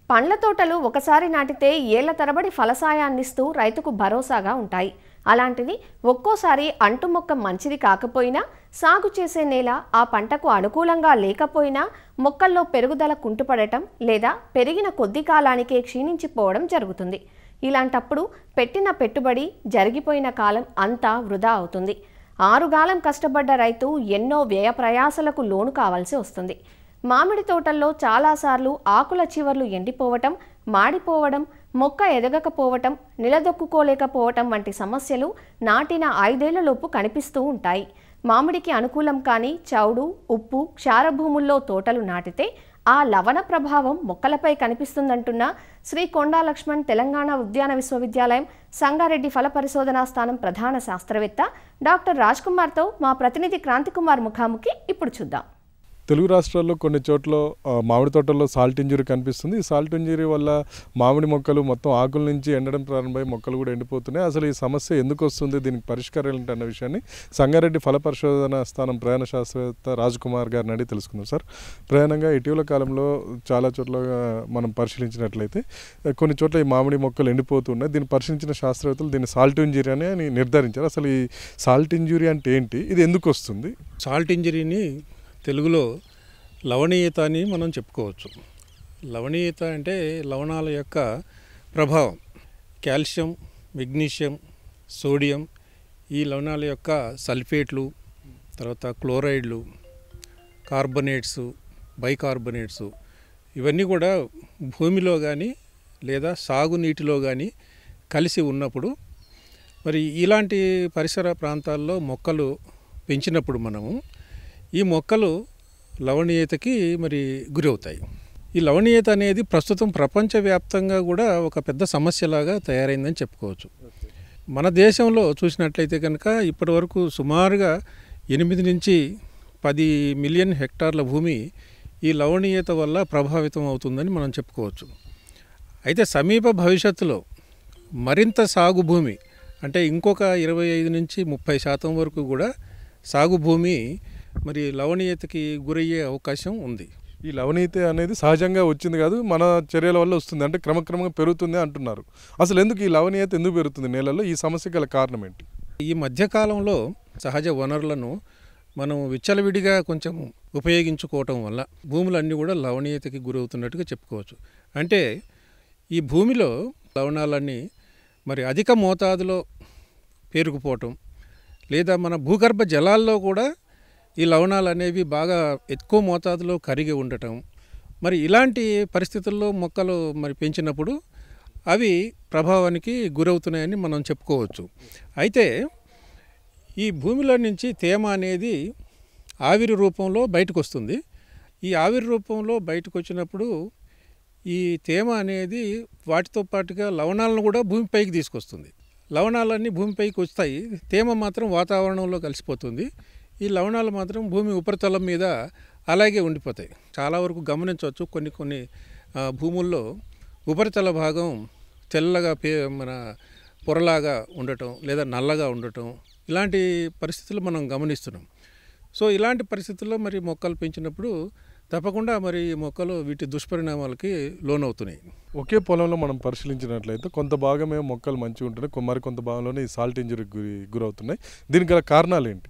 పండ్ల తోటలు ఒకసారి నాటితే ఏళ్ల తరబడి ఫలసాయాన్నిస్తూ రైతుకు భరోసాగా ఉంటాయి అలాంటిది ఒక్కోసారి అంటు మొక్క మంచిది కాకపోయినా సాగు చేసే నేల ఆ పంటకు అనుకూలంగా లేకపోయినా మొక్కల్లో పెరుగుదల కుంటుపడటం లేదా పెరిగిన కొద్ది కాలానికే క్షీణించిపోవడం జరుగుతుంది ఇలాంటప్పుడు పెట్టిన పెట్టుబడి జరిగిపోయిన కాలం అంతా వృధా అవుతుంది ఆరుగాలం కష్టపడ్డ రైతు ఎన్నో వ్యయ ప్రయాసలకు లోను కావాల్సి వస్తుంది మామిడి తోటల్లో చాలాసార్లు ఆకుల చివర్లు ఎండిపోవటం మాడిపోవడం మొక్క ఎదగకపోవటం నిలదొక్కుకోలేకపోవటం వంటి సమస్యలు నాటిన ఐదేళ్లలోపు కనిపిస్తూ ఉంటాయి మామిడికి అనుకూలం కాని చౌడు ఉప్పు క్షారభూముల్లో తోటలు నాటితే ఆ లవణ ప్రభావం మొక్కలపై కనిపిస్తుందంటున్న శ్రీ కొండా లక్ష్మణ్ తెలంగాణ ఉద్యాన విశ్వవిద్యాలయం సంగారెడ్డి ఫల పరిశోధనా స్థానం ప్రధాన శాస్త్రవేత్త డాక్టర్ రాజ్ కుమార్తో మా ప్రతినిధి క్రాంతికుమార్ ముఖాముఖి ఇప్పుడు చూద్దాం తెలుగు రాష్ట్రాల్లో కొన్ని చోట్ల ఆ, మామిడి తోటల్లో సాల్ట్ ఇంజురీ కనిపిస్తుంది ఈ సాల్ట్ ఇంజురీ వల్ల మామిడి మొక్కలు మొత్తం ఆకుల నుంచి ఎండడం ప్రారంభమై మొక్కలు కూడా ఎండిపోతున్నాయి అసలు ఈ సమస్య ఎందుకు వస్తుంది దీనికి పరిష్కారం ఏంటి అన్న విషయాన్ని సంగారెడ్డి ఫల పరిశోధన స్థానం ప్రయాణ శాస్త్రవేత్త రాజ్ కుమార్ గారిని అడిగి తెలుసుకుందాం సార్ ప్రయాణంగా ఇటీవల కాలంలో చాలా చోట్ల మనం పరిశీలించినట్లయితే ఆ, కొన్ని చోట్ల ఈ మామిడి మొక్కలు ఎండిపోతున్నాయి దీన్ని పరిశీలించిన శాస్త్రవేత్తలు దీన్ని సాల్ట్ ఇంజురీ అని అని నిర్ధారించారు అసలు ఈ సాల్ట్ ఇంజురీ అంటే ఏంటి ఇది ఎందుకు వస్తుంది సాల్ట్ ఇంజరీని తెలుగులో లవణీయత అని మనం చెప్పుకోవచ్చు లవణీయత అంటే లవణాల యొక్క ప్రభావం కాల్షియం మెగ్నీషియం సోడియం ఈ లవణాల యొక్క సల్ఫేట్లు తర్వాత క్లోరైడ్లు కార్బొనేట్స్ బైకార్బొనేట్స్ ఇవన్నీ కూడా భూమిలో కానీ లేదా సాగునీటిలో కానీ కలిసి ఉన్నప్పుడు మరి ఇలాంటి పరిసర ప్రాంతాల్లో మొక్కలు పెంచినప్పుడు మనము ఈ మొక్కలు లవణీయతకి మరి గురవుతాయి ఈ లవణీయత అనేది ప్రస్తుతం ప్రపంచవ్యాప్తంగా కూడా ఒక పెద్ద సమస్యలాగా తయారైందని చెప్పుకోవచ్చు మన దేశంలో చూసినట్లయితే కనుక ఇప్పటి వరకు సుమారుగా ఎనిమిది నుంచి పది మిలియన్ హెక్టార్ల భూమి ఈ లవణీయత వల్ల ప్రభావితం అవుతుందని మనం చెప్పుకోవచ్చు అయితే సమీప భవిష్యత్తులో మరింత సాగు భూమి అంటే ఇంకొక ఇరవై ఐదు నుంచి ముప్పై శాతం వరకు కూడా సాగు భూమి మరి లవణీయతకి గురయ్యే అవకాశం ఉంది ఈ లవణీయత అనేది సహజంగా వచ్చింది కాదు మన చర్యల వల్ల వస్తుంది అంటే క్రమక్రమంగా పెరుగుతుంది అంటున్నారు అసలు ఎందుకు ఈ లవణీయత ఎందుకు పెరుగుతుంది నేలలో ఈ సమస్య గల కారణం ఏంటి ఈ మధ్యకాలంలో సహజ వనరులను మనం విచ్చలవిడిగా కొంచెం ఉపయోగించుకోవటం వల్ల భూములన్నీ కూడా లవణీయతకి గురవుతున్నట్టుగా చెప్పుకోవచ్చు అంటే ఈ భూమిలో లవణాలన్నీ మరి అధిక మోతాదులో పేరుకుపోవటం లేదా మన భూగర్భ జలాల్లో కూడా ఈ లవణాలు అనేవి బాగా ఎక్కువ మోతాదులో కరిగి ఉండటం మరి ఇలాంటి పరిస్థితుల్లో మొక్కలు మరి పెంచినప్పుడు అవి ప్రభావానికి గురవుతున్నాయని మనం చెప్పుకోవచ్చు అయితే ఈ భూమిలో నుంచి తేమ అనేది ఆవిరి రూపంలో బయటకు వస్తుంది ఈ ఆవిరి రూపంలో బయటకు వచ్చినప్పుడు ఈ తేమ అనేది వాటితో పాటుగా లవణాలను కూడా భూమిపైకి తీసుకొస్తుంది లవణాలన్నీ భూమిపైకి వస్తాయి తేమ మాత్రం వాతావరణంలో కలిసిపోతుంది ఈ లవణాలు మాత్రం భూమి ఉపరితలం మీద అలాగే ఉండిపోతాయి చాలా వరకు గమనించవచ్చు కొన్ని కొన్ని ఆ, భూముల్లో ఉపరితల భాగం తెల్లగా పే మన పొరలాగా ఉండటం లేదా నల్లగా ఉండటం ఇలాంటి పరిస్థితులు మనం గమనిస్తున్నాం సో ఇలాంటి పరిస్థితుల్లో మరి మొక్కలు పెంచినప్పుడు తప్పకుండా మరి ఈ మొక్కలు వీటి దుష్పరిణామాలకి లోనవుతున్నాయి ఒకే పొలంలో మనం పరిశీలించినట్లయితే కొంత భాగమే మొక్కలు మంచిగా ఉంటున్నాయి కొ- మరి కొంత భాగంలోనే ఈ సాల్ట్ ఇంజరీకి గురి గురవుతున్నాయి దీనికి గల కారణాలు ఏంటి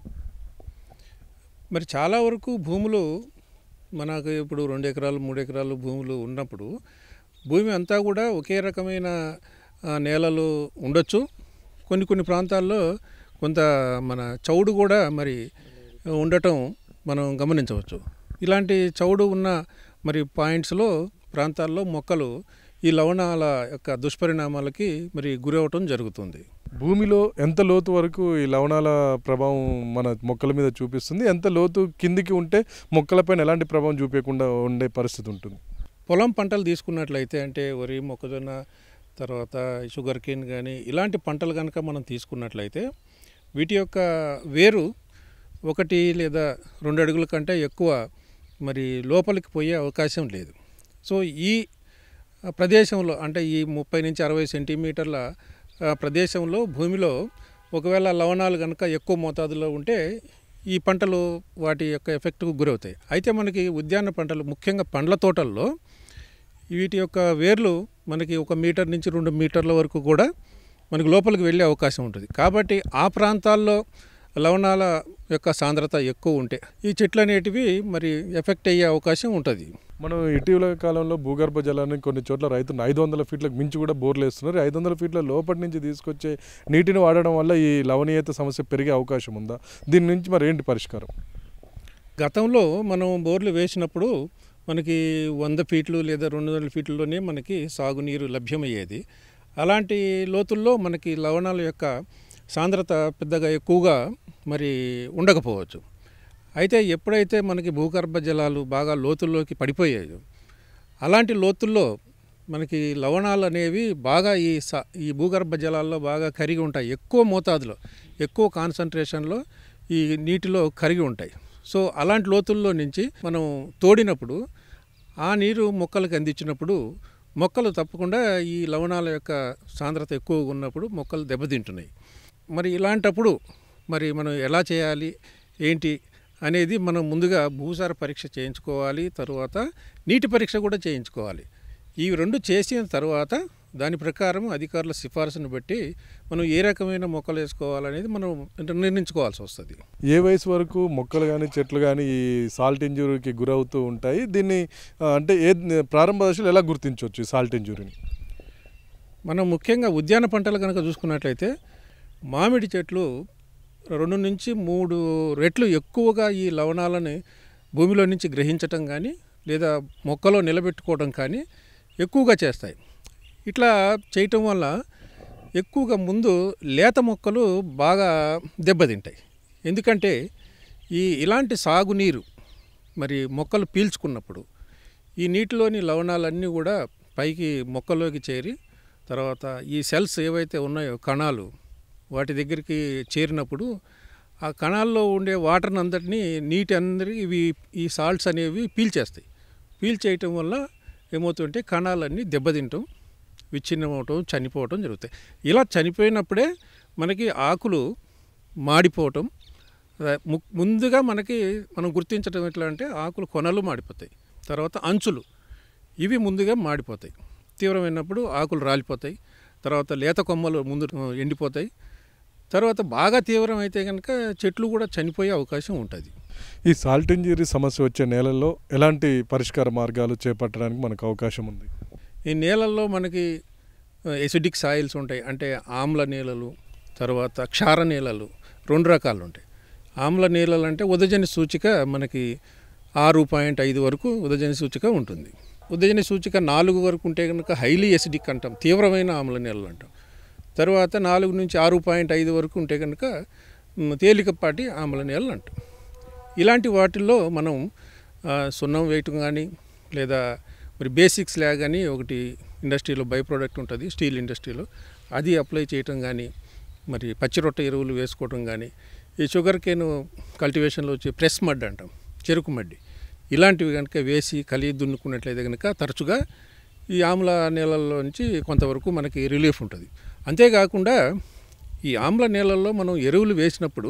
మరి చాలా వరకు భూములు మనకు ఇప్పుడు రెండు ఎకరాలు మూడు ఎకరాలు భూములు ఉన్నప్పుడు భూమి అంతా కూడా ఒకే రకమైన ఆ, నేలలు ఉండొచ్చు కొన్ని కొన్ని ప్రాంతాల్లో కొంత మన చౌడు కూడా మరి ఉండటం మనం గమనించవచ్చు ఇలాంటి చౌడు ఉన్న మరి పాయింట్స్లో ప్రాంతాల్లో మొక్కలు ఈ లవణాల యొక్క దుష్పరిణామాలకి మరి గురవటం జరుగుతుంది భూమిలో ఎంత లోతు వరకు ఈ లవణాల ప్రభావం మన మొక్కల మీద చూపిస్తుంది ఎంత లోతు కిందికి ఉంటే మొక్కలపైన ఎలాంటి ప్రభావం చూపించకుండా ఉండే పరిస్థితి ఉంటుంది పొలం పంటలు తీసుకున్నట్లయితే అంటే వరి మొక్కజొన్న తర్వాత షుగర్ కేన్ కానీ ఇలాంటి పంటలు కనుక మనం తీసుకున్నట్లయితే వీటి యొక్క వేరు ఒకటి లేదా రెండు అడుగుల కంటే ఎక్కువ మరి లోపలికి పోయే అవకాశం లేదు సో ఈ ప్రదేశంలో అంటే ఈ ముప్పై నుంచి అరవై సెంటీమీటర్ల ఆ, ప్రదేశంలో భూమిలో ఒకవేళ లవణాలు కనుక ఎక్కువ మోతాదులో ఉంటే ఈ పంటలు వాటి యొక్క ఎఫెక్ట్కు గురవుతాయి అయితే మనకి ఉద్యాన పంటలు ముఖ్యంగా పండ్ల తోటల్లో వీటి యొక్క వేర్లు మనకి ఒక మీటర్ నుంచి రెండు మీటర్ల వరకు కూడా మనకి లోపలికి వెళ్ళే అవకాశం ఉంటుంది కాబట్టి ఆ ప్రాంతాల్లో లవణాల యొక్క సాంద్రత ఎక్కువ ఉంటే ఈ చెట్లు అనేటివి మరి ఎఫెక్ట్ అయ్యే అవకాశం ఉంటుంది మనం ఇటీవల కాలంలో భూగర్భ జలాన్ని కొన్ని చోట్ల రైతులు ఐదు వందల ఫీట్లకు మించి కూడా బోర్లు వేస్తున్నారు ఐదు వందల ఫీట్ల లోపటి నుంచి తీసుకొచ్చే నీటిని వాడడం వల్ల ఈ లవణీయత సమస్య పెరిగే అవకాశం ఉందా దీని నుంచి మరి ఏంటి పరిష్కారం గతంలో మనం బోర్లు వేసినప్పుడు మనకి వంద ఫీట్లు లేదా రెండు వందల ఫీట్లలోనే మనకి సాగునీరు లభ్యమయ్యేది అలాంటి లోతుల్లో మనకి లవణాల యొక్క సాంద్రత పెద్దగా ఎక్కువగా మరి ఉండకపోవచ్చు అయితే ఎప్పుడైతే మనకి భూగర్భ జలాలు బాగా లోతుల్లోకి పడిపోయాయో అలాంటి లోతుల్లో మనకి లవణాలు అనేవి బాగా ఈ స ఈ భూగర్భ జలాల్లో బాగా కరిగి ఉంటాయి ఎక్కువ మోతాదులో ఎక్కువ కాన్సన్ట్రేషన్లో ఈ నీటిలో కరిగి ఉంటాయి సో అలాంటి లోతుల్లో నుంచి మనం తోడినప్పుడు ఆ నీరు మొక్కలకు అందించినప్పుడు మొక్కలు తప్పకుండా ఈ లవణాల యొక్క సాంద్రత ఎక్కువగా ఉన్నప్పుడు మొక్కలు దెబ్బతింటున్నాయి మరి ఇలాంటప్పుడు మరి మనం ఎలా చేయాలి ఏంటి అనేది మనం ముందుగా భూసార పరీక్ష చేయించుకోవాలి తర్వాత నీటి పరీక్ష కూడా చేయించుకోవాలి ఈ రెండు చేసిన తర్వాత దాని ప్రకారం అధికారుల సిఫార్సును బట్టి మనం ఏ రకమైన మొక్కలు వేసుకోవాలనేది మనం అంటే నిర్ణయించుకోవాల్సి వస్తుంది ఏ వయసు వరకు మొక్కలు కానీ చెట్లు కానీ ఈ సాల్ట్ ఇంజురీకి గురవుతూ ఉంటాయి దీన్ని ఆ, అంటే ఏ ప్రారంభ దశలో ఎలా గుర్తించవచ్చు ఈ సాల్ట్ ఇంజురీని మనం ముఖ్యంగా ఉద్యాన పంటలు కనుక చూసుకున్నట్లయితే మామిడి చెట్లు రెండు నుంచి మూడు రెట్లు ఎక్కువగా ఈ లవణాలని భూమిలో నుంచి గ్రహించటం కానీ లేదా మొక్కలో నిలబెట్టుకోవడం కానీ ఎక్కువగా చేస్తాయి ఇట్లా చేయటం వల్ల ఎక్కువగా ముందు లేత మొక్కలు బాగా దెబ్బతింటాయి ఎందుకంటే ఈ ఇలాంటి సాగునీరు మరి మొక్కలు పీల్చుకున్నప్పుడు ఈ నీటిలోని లవణాలన్నీ కూడా పైకి మొక్కలోకి చేరి తర్వాత ఈ సెల్స్ ఏవైతే ఉన్నాయో కణాలు వాటి దగ్గరికి చేరినప్పుడు ఆ కణాల్లో ఉండే వాటర్ని అందరినీ నీటి అందరికీ ఇవి ఈ సాల్ట్స్ అనేవి పీల్చేస్తాయి పీల్చేయటం వల్ల ఏమవుతుంటే కణాలన్నీ దెబ్బతింటాం విచ్ఛిన్నమవటం చనిపోవటం జరుగుతాయి ఇలా చనిపోయినప్పుడే మనకి ఆకులు మాడిపోవటం అదే ము- ముందుగా మనకి మనం గుర్తించడం ఎట్లా అంటే ఆకులు కొనలు మాడిపోతాయి తర్వాత అంచులు ఇవి ముందుగా మాడిపోతాయి తీవ్రమైనప్పుడు ఆకులు రాలిపోతాయి తర్వాత లేత కొమ్మలు ముందు ఎండిపోతాయి తర్వాత బాగా తీవ్రమైతే కనుక చెట్లు కూడా చనిపోయే అవకాశం ఉంటుంది ఈ సాల్ట్ ఇంజురీ సమస్య వచ్చే నేలల్లో ఎలాంటి పరిష్కార మార్గాలు చేపట్టడానికి మనకు అవకాశం ఉంది ఈ నేలల్లో మనకి ఎసిడిక్ సాయిల్స్ ఉంటాయి అంటే ఆమ్ల నేలలు తర్వాత క్షార నేలలు రెండు రకాలు ఉంటాయి ఆమ్ల నేలలు అంటే ఉదజని సూచిక మనకి ఆరు పాయింట్ ఐదు వరకు ఉదజని సూచిక ఉంటుంది ఉదజని సూచిక నాలుగు వరకు ఉంటే కనుక హైలీ ఎసిడిక్ అంటాం తీవ్రమైన ఆమ్ల నేలలు అంటాం తర్వాత నాలుగు నుంచి ఆరు పాయింట్ ఐదు వరకు ఉంటే కనుక మ్, తేలికపాటి ఆమ్ల నేలలు అంటాం ఇలాంటి వాటిల్లో మనం ఆ, సున్నం వేయటం కానీ లేదా మరి బేసిక్స్ ల్యాగ్ అని ఒకటి ఇండస్ట్రీలో బై ప్రోడక్ట్ ఉంటుంది స్టీల్ ఇండస్ట్రీలో అది అప్లై చేయటం కానీ మరి పచ్చి రొట్టె ఎరువులు వేసుకోవటం కానీ ఈ షుగర్ కేన్ కల్టివేషన్లో వచ్చే ప్రెస్ మడ్ అంటాం చెరుకు మడ్డి ఇలాంటివి కనుక వేసి కలిగి దున్నుకున్నట్లయితే కనుక తరచుగా ఈ ఆమ్ల నేలల్లో నుంచి కొంతవరకు మనకి రిలీఫ్ ఉంటుంది అంతేకాకుండా ఈ ఆమ్ల నేలల్లో మనం ఎరువులు వేసినప్పుడు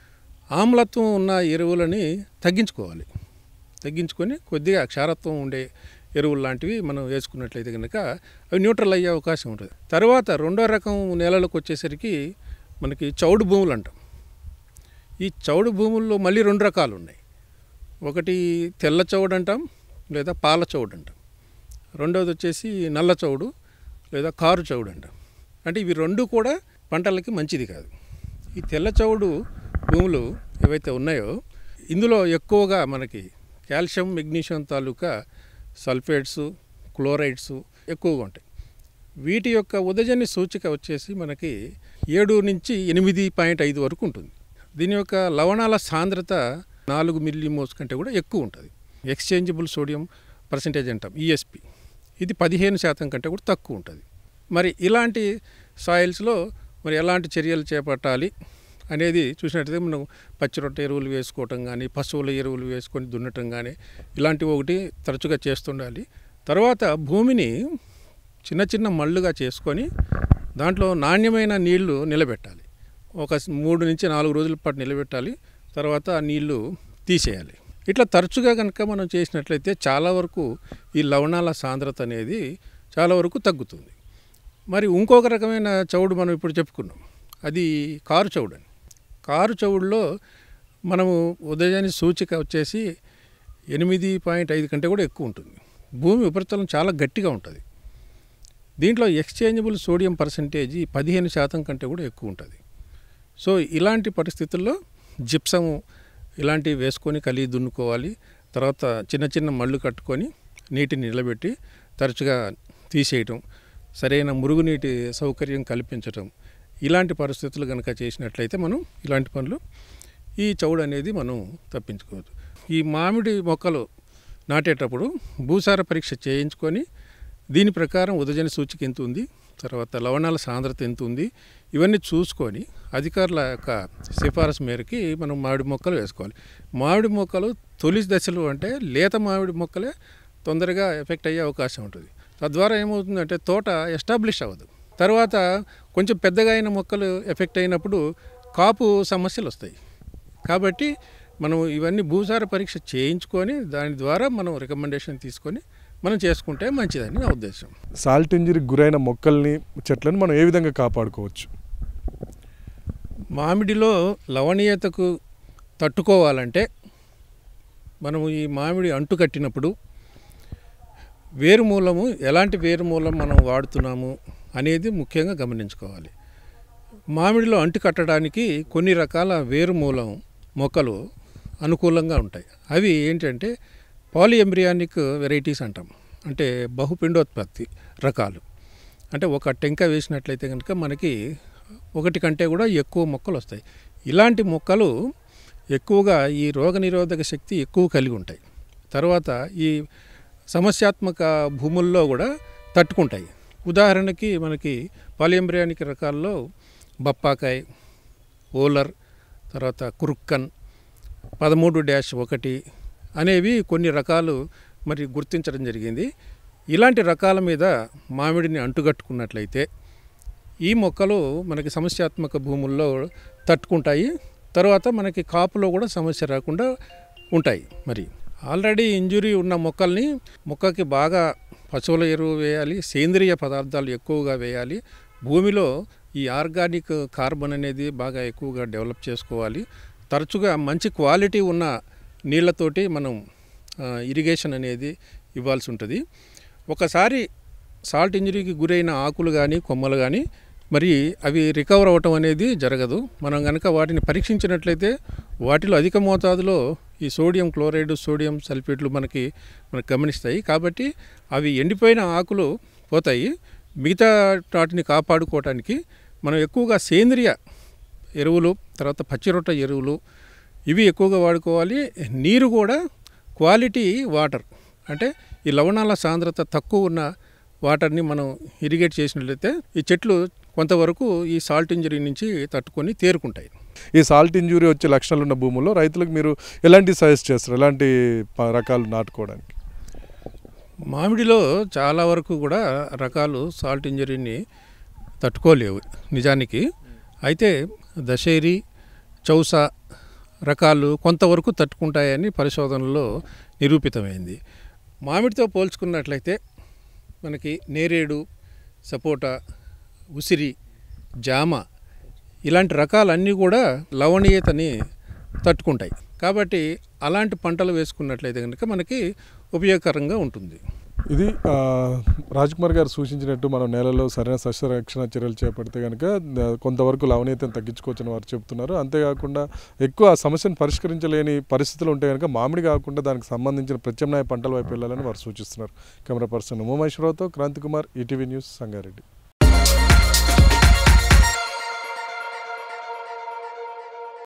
ఆమ్లత్వం ఉన్న ఎరువులని తగ్గించుకోవాలి తగ్గించుకొని కొద్దిగా క్షారత్వం ఉండే ఎరువులు లాంటివి మనం వేసుకున్నట్లయితే కనుక అవి న్యూట్రల్ అయ్యే అవకాశం ఉంటుంది తర్వాత రెండో రకం నేలలకు వచ్చేసరికి మనకి చౌడు భూములు అంటాం ఈ చౌడు భూముల్లో మళ్ళీ రెండు రకాలు ఉన్నాయి ఒకటి తెల్ల చౌడు అంటాం లేదా పాల చౌడు అంటాం రెండవది వచ్చేసి నల్ల చౌడు లేదా కారు చౌడు అంటాం అంటే ఇవి రెండు కూడా పంటలకి మంచిది కాదు ఈ తెల్ల చౌడు భూములు ఏవైతే ఉన్నాయో ఇందులో ఎక్కువగా మనకి కాల్షియం మెగ్నీషియం తాలూకా సల్ఫేట్స్ క్లోరైడ్స్ ఎక్కువగా ఉంటాయి వీటి యొక్క ఉదజని సూచిక వచ్చేసి మనకి ఏడు నుంచి ఎనిమిది పాయింట్ ఐదు వరకు ఉంటుంది దీని యొక్క లవణాల సాంద్రత నాలుగు మిల్లీమోస్ కంటే కూడా ఎక్కువ ఉంటుంది ఎక్స్చేంజబుల్ సోడియం పర్సంటేజ్ అంటాం ఈఎస్పి ఇది పదిహేను శాతం కంటే కూడా తక్కువ ఉంటుంది మరి ఇలాంటి సాయిల్స్లో మరి ఎలాంటి చర్యలు చేపట్టాలి అనేది చూసినట్టయితే మనం పచ్చి రొట్టె ఎరువులు వేసుకోవటం కానీ పశువుల ఎరువులు వేసుకొని దున్నటం కానీ ఇలాంటివి ఒకటి తరచుగా చేస్తుండాలి తర్వాత భూమిని చిన్న చిన్న మళ్ళుగా చేసుకొని దాంట్లో నాణ్యమైన నీళ్లు నిలబెట్టాలి ఒక మూడు నుంచి నాలుగు రోజుల పాటు నిలబెట్టాలి తర్వాత ఆ నీళ్లు తీసేయాలి ఇట్లా తరచుగా కనుక మనం చేసినట్లయితే చాలా వరకు ఈ లవణాల సాంద్రత అనేది చాలా వరకు తగ్గుతుంది మరి ఇంకొక రకమైన చవుడు మనం ఇప్పుడు చెప్పుకున్నాం అది కారు చవుడు అని కారు చవుడులో మనము ఉదయాన్ని సూచిక వచ్చేసి ఎనిమిది పాయింట్ ఐదు కంటే కూడా ఎక్కువ ఉంటుంది భూమి ఉపరితలం చాలా గట్టిగా ఉంటుంది దీంట్లో ఎక్స్చేంజబుల్ సోడియం పర్సంటేజ్ పదిహేను శాతం కంటే కూడా ఎక్కువ ఉంటుంది సో ఇలాంటి పరిస్థితుల్లో జిప్సము ఇలాంటివి వేసుకొని కలిగి దున్నుకోవాలి తర్వాత చిన్న చిన్న మళ్ళు కట్టుకొని నీటిని నిలబెట్టి తరచుగా తీసేయటం సరైన మురుగునీటి సౌకర్యం కల్పించటం ఇలాంటి పరిస్థితులు కనుక చేసినట్లయితే మనం ఇలాంటి పనులు ఈ చౌడు అనేది మనం తప్పించుకోవచ్చు ఈ మామిడి మొక్కలు నాటేటప్పుడు భూసార పరీక్ష చేయించుకొని దీని ప్రకారం ఉదజన సూచిక ఎంత ఉంది తర్వాత లవణాల సాంద్రత ఎంత ఉంది ఇవన్నీ చూసుకొని అధికారుల యొక్క సిఫారసు మేరకి మనం మామిడి మొక్కలు వేసుకోవాలి మామిడి మొక్కలు తొలి దశలు అంటే లేత మామిడి మొక్కలే తొందరగా ఎఫెక్ట్ అయ్యే అవకాశం ఉంటుంది తద్వారా ఏమవుతుందంటే తోట ఎస్టాబ్లిష్ అవ్వదు తర్వాత కొంచెం పెద్దగా అయిన మొక్కలు ఎఫెక్ట్ అయినప్పుడు కాపు సమస్యలు వస్తాయి కాబట్టి మనం ఇవన్నీ భూసార పరీక్ష చేయించుకొని దాని ద్వారా మనం రికమెండేషన్ తీసుకొని మనం చేసుకుంటే మంచిదని నా ఉద్దేశం సాల్ట్ ఇంజరీకి గురైన మొక్కల్ని చెట్లను మనం ఏ విధంగా కాపాడుకోవచ్చు మామిడిలో లవణీయతకు తట్టుకోవాలంటే మనము ఈ మామిడి అంటు కట్టినప్పుడు వేరు మూలము ఎలాంటి వేరు మూలం మనం వాడుతున్నాము అనేది ముఖ్యంగా గమనించుకోవాలి మామిడిలో అంటు కట్టడానికి కొన్ని రకాల వేరు మూలం మొక్కలు అనుకూలంగా ఉంటాయి అవి ఏంటంటే పాలిఎంబ్రియానిక్ వెరైటీస్ అంటాం అంటే బహుపిండోత్పత్తి రకాలు అంటే ఒక టెంక వేసినట్లయితే కనుక మనకి ఒకటి కంటే కూడా ఎక్కువ మొక్కలు వస్తాయి ఇలాంటి మొక్కలు ఎక్కువగా ఈ రోగనిరోధక శక్తి ఎక్కువ కలిగి ఉంటాయి తర్వాత ఈ సమస్యాత్మక భూముల్లో కూడా తట్టుకుంటాయి ఉదాహరణకి మనకి పాలియంబ్రియానిక్ రకాల్లో బప్పాకాయ ఓలర్ తర్వాత కురుక్కన్ పదమూడు డ్యాష్ ఒకటి అనేవి కొన్ని రకాలు మరి గుర్తించడం జరిగింది ఇలాంటి రకాల మీద మామిడిని అంటుగట్టుకున్నట్లయితే ఈ మొక్కలు మనకి సమస్యాత్మక భూముల్లో తట్టుకుంటాయి తర్వాత మనకి కాపులో కూడా సమస్య రాకుండా ఉంటాయి మరి ఆల్రెడీ ఇంజురీ ఉన్న మొక్కల్ని మొక్కకి బాగా పశువుల ఎరువు వేయాలి సేంద్రియ పదార్థాలు ఎక్కువగా వేయాలి భూమిలో ఈ ఆర్గానిక్ కార్బన్ అనేది బాగా ఎక్కువగా డెవలప్ చేసుకోవాలి తరచుగా మంచి క్వాలిటీ ఉన్న నీళ్ళతోటి మనం ఆ, ఇరిగేషన్ అనేది ఇవ్వాల్సి ఉంటుంది ఒకసారి సాల్ట్ ఇంజరీకి గురైన ఆకులు కానీ కొమ్మలు కానీ మరి అవి రికవర్ అవ్వటం అనేది జరగదు మనం కనుక వాటిని పరీక్షించినట్లయితే వాటిలో అధిక మోతాదులో ఈ సోడియం క్లోరైడ్ సోడియం సల్ఫేట్లు మనకి మనకు గమనిస్తాయి కాబట్టి అవి ఎండిపోయిన ఆకులు పోతాయి మిగతా వాటిని కాపాడుకోవటానికి మనం ఎక్కువగా సేంద్రియ ఎరువులు తర్వాత పచ్చిరొట్ట ఎరువులు ఇవి ఎక్కువగా వాడుకోవాలి నీరు కూడా క్వాలిటీ వాటర్ అంటే ఈ లవణాల సాంద్రత తక్కువ ఉన్న వాటర్ని మనం ఇరిగేట్ చేసినట్లయితే ఈ చెట్లు కొంతవరకు ఈ సాల్ట్ ఇంజరీ నుంచి తట్టుకొని తేరుకుంటాయి ఈ సాల్ట్ ఇంజురీ వచ్చే లక్షణాలు ఉన్న భూముల్లో రైతులకు మీరు ఎలాంటి సజెస్ట్ చేస్తారు ఎలాంటి ప- రకాలు నాటుకోవడానికి మామిడిలో చాలా వరకు కూడా రకాలు సాల్ట్ ఇంజరీని తట్టుకోలేవు నిజానికి అయితే దశేరి చౌసా రకాలు కొంతవరకు తట్టుకుంటాయని పరిశోధనలో నిరూపితమైంది మామిడితో పోల్చుకున్నట్లయితే మనకి నేరేడు సపోటా ఉసిరి జామ ఇలాంటి రకాలన్నీ కూడా లవణీయతని తట్టుకుంటాయి కాబట్టి అలాంటి పంటలు వేసుకున్నట్లయితే కనుక మనకి ఉపయోగకరంగా ఉంటుంది ఇది ఆ, రాజ్ కుమార్ గారు సూచించినట్టు మనం నేలలో సరైన సస్యరక్షణ చర్యలు చేపడితే కనుక ఆ, కొంతవరకు లవణీయతను తగ్గించుకోవచ్చని వారు చెప్తున్నారు అంతేకాకుండా ఎక్కువ ఆ సమస్యను పరిష్కరించలేని పరిస్థితులు ఉంటే కనుక మామిడి కాకుండా దానికి సంబంధించిన ప్రత్యామ్నాయ పంటల వైపు వెళ్ళాలని వారు సూచిస్తున్నారు కెమెరా పర్సన్ ఉమామేశ్వరరావుతో క్రాంతి కుమార్ ఈటీవీ న్యూస్ సంగారెడ్డి